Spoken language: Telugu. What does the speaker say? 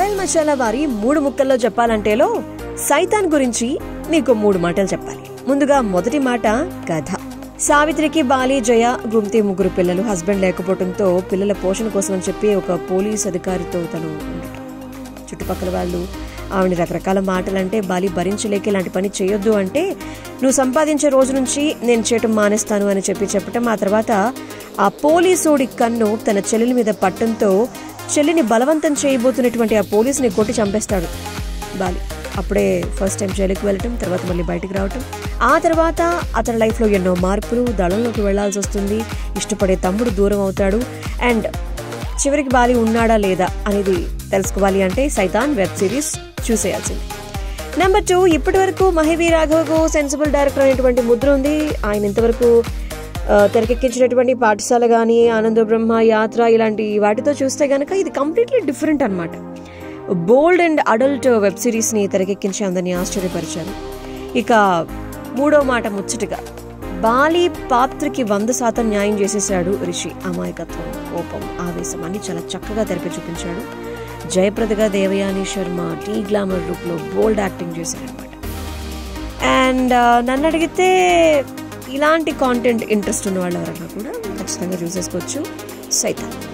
రాయల్ మసాలా వారి మూడు ముక్కల్లో చెప్పాలంటేలో సైతాన్ గురించి మీకు మూడు మాటలు చెప్పాలి ముందుగా మొదటి మాట కథ సావిత్రికి బాలి జయ గుమ్తి ముగ్గురు పిల్లలు హస్బెండ్ లేకపోవడంతో పిల్లల పోషణ కోసం అని చెప్పి ఒక పోలీస్ అధికారితో తను ఉండటం చుట్టుపక్కల వాళ్ళు ఆవిడ రకరకాల మాటలంటే బాలి భరించలేక ఇలాంటి పని చేయొద్దు అంటే నువ్వు సంపాదించే రోజు నుంచి నేను చేయటం మానేస్తాను అని చెప్పి చెప్పటం ఆ తర్వాత ఆ పోలీసోడి కన్ను తన చెల్లెలి మీద పట్టంతో చెల్లిని బలవంతం చేయబోతున్నటువంటి ఆ పోలీసుని కొట్టి చంపేస్తాడు బాలి అప్పుడే ఫస్ట్ టైం జైలుకి వెళ్ళటం తర్వాత మళ్ళీ బయటికి రావటం ఆ తర్వాత అతని లైఫ్లో ఎన్నో మార్పులు దళంలోకి వెళ్లాల్సి వస్తుంది ఇష్టపడే తమ్ముడు దూరం అవుతాడు అండ్ చివరికి బాలి ఉన్నాడా లేదా అనేది తెలుసుకోవాలి అంటే సైతాన్ వెబ్ సిరీస్ చూసేయాల్సింది నెంబర్ టూ ఇప్పటి వరకు మహివీ రాఘవకు సెన్సిబుల్ డైరెక్టర్ అనేటువంటి ముద్ర ఉంది ఆయన ఇంతవరకు ఆ, తెరకెక్కించినటువంటి పాఠశాల కానీ ఆనంద బ్రహ్మ యాత్ర ఇలాంటి వాటితో చూస్తే గనక ఇది కంప్లీట్లీ డిఫరెంట్ అన్నమాట బోల్డ్ అండ్ అడల్ట్ వెబ్ సిరీస్ని తెరకెక్కించి అందరినీ ఆశ్చర్యపరిచారు ఇక మూడో మాట ముచ్చటగా బాలి పాత్రకి వంద శాతం న్యాయం చేసేసాడు రిషి అమాయకత్వం కోపం ఆవేశం అన్ని చాలా చక్కగా తెరపి చూపించాడు జయప్రదగా దేవయాని శర్మ టీ గ్లామర్ లుక్లో బోల్డ్ యాక్టింగ్ చేశారనమాట అండ్ నన్ను అడిగితే ఇలాంటి కాంటెంట్ ఇంట్రెస్ట్ ఉన్న వాళ్ళు ఎవరన్నా కూడా ఖచ్చితంగా చూసేసుకోవచ్చు సైతం